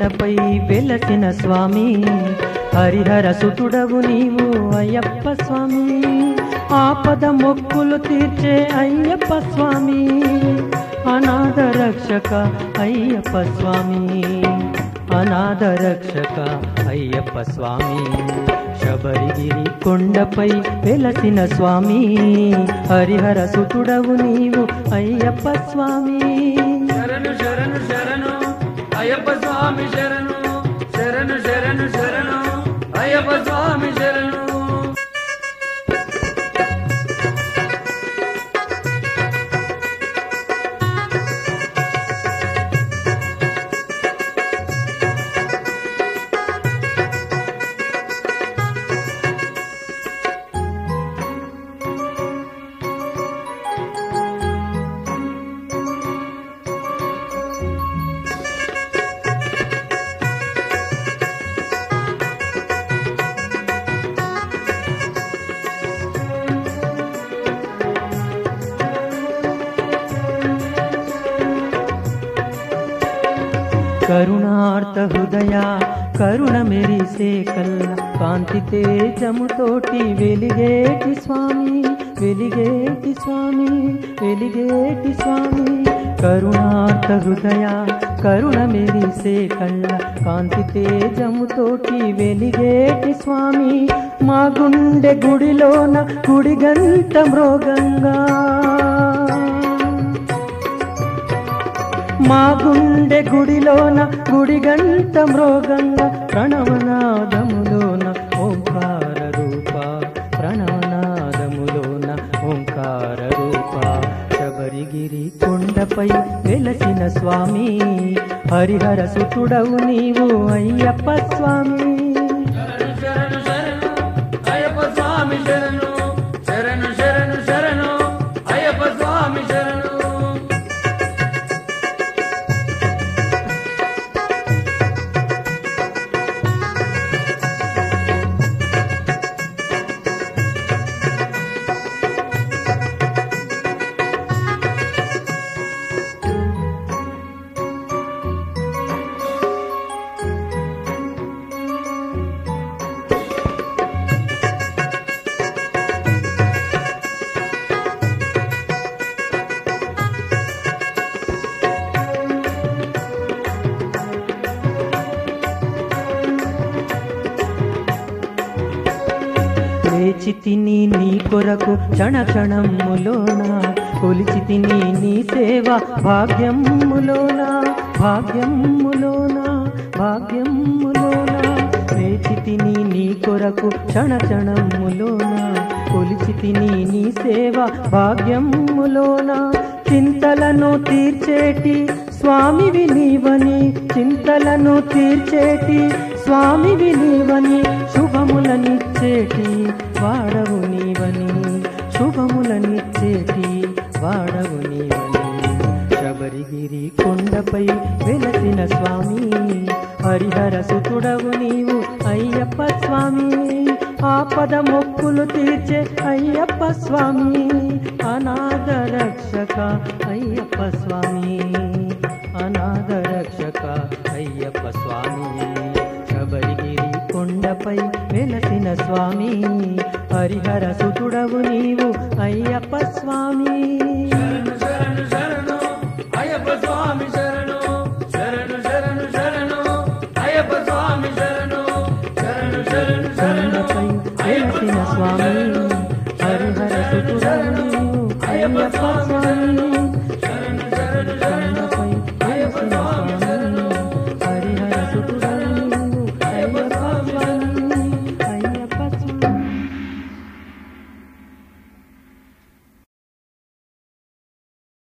కొండపై వెలసిన స్వామి హరిహర సుతుడవు నీవు అయ్యప్ప స్వామి ఆపద మొక్కులు తీర్చే అయ్యప్ప స్వామి అనాథ రక్షక అయ్యప్ప స్వామి అనాథ రక్షక అయ్యప్ప స్వామి శబరిగిరి కొండపై వెలసిన స్వామి హరిహర సుతుడవు నీవు అయ్యప్ప స్వామి శరణు శరణు శరణు అయ్యప్ప స్వామి శరణు శరణు శరణు శరణు అయ్యప్ప స్వామి శరణు కరుణార్థ హృదయ కరుణ మెరిసే కల్ల కాంతి తేజముతోటి వెలిగేటి స్వామి వెలిగేటి స్వామి వెలిగేటి స్వామి కరుణార్థ హృదయ కరుణ మెరిసే కల్ల కాంతి తేజముతోటి వెలిగేటి స్వామి మా గుండె గుడిలోన గుడి గంట మృగంగా మా గుండె గుడిలోన గుడి గంట మృగంగా ప్రణవనాదములోన ఓంకార రూప ప్రణవనాదములోన ఓంకార రూప శబరిగిరి కొండపై వెలసిన స్వామి హరిహర సుతుడవు నీవు అయ్యప్ప స్వామి శరణు శరణు శరణు అయ్యప్ప స్వామి శరణు శరణు శరణు శరణు అయ్యప్ప స్వామి శరణు లేచి తిని నీ కొరకు క్షణ క్షణములోన కొలిచి తిని నీ సేవ భాగ్యములోన భాగ్యములోన భాగ్యములోన లేచి తిని నీ కొరకు క్షణ క్షణములోన కొలిచి తిని నీ సేవ భాగ్యములోన చింతలను తీర్చేటి స్వామివి నీవని చింతలను తీర్చేటి స్వామివి నీవని శుభములనిచ్చేటి వాడవు నీవని శుభములనిచ్చేటి వాడవు నీవని శబరిగిరి కొండపై వెలసిన స్వామి హరిహర సుతుడవు నీవు అయ్యప్ప స్వామి ఆపద మొక్కులు తీర్చే అయ్యప్ప స్వామి అనాథ రక్షక అయ్యప్ప స్వామి అనాథ రక్షక అయ్యప్ప స్వామి శబరిగిరి కొండపై వెలసిన స్వామి హరిహర సుతుడవు నీవు అయ్యప్ప స్వామి శరణు శరణు శరణు అయ్యప్ప స్వామి శరణు శరణు శరణు శరణు అయ్యప్ప స్వామి శరణు శరణు శరణు శరణు కొండపై వెలసిన స్వామి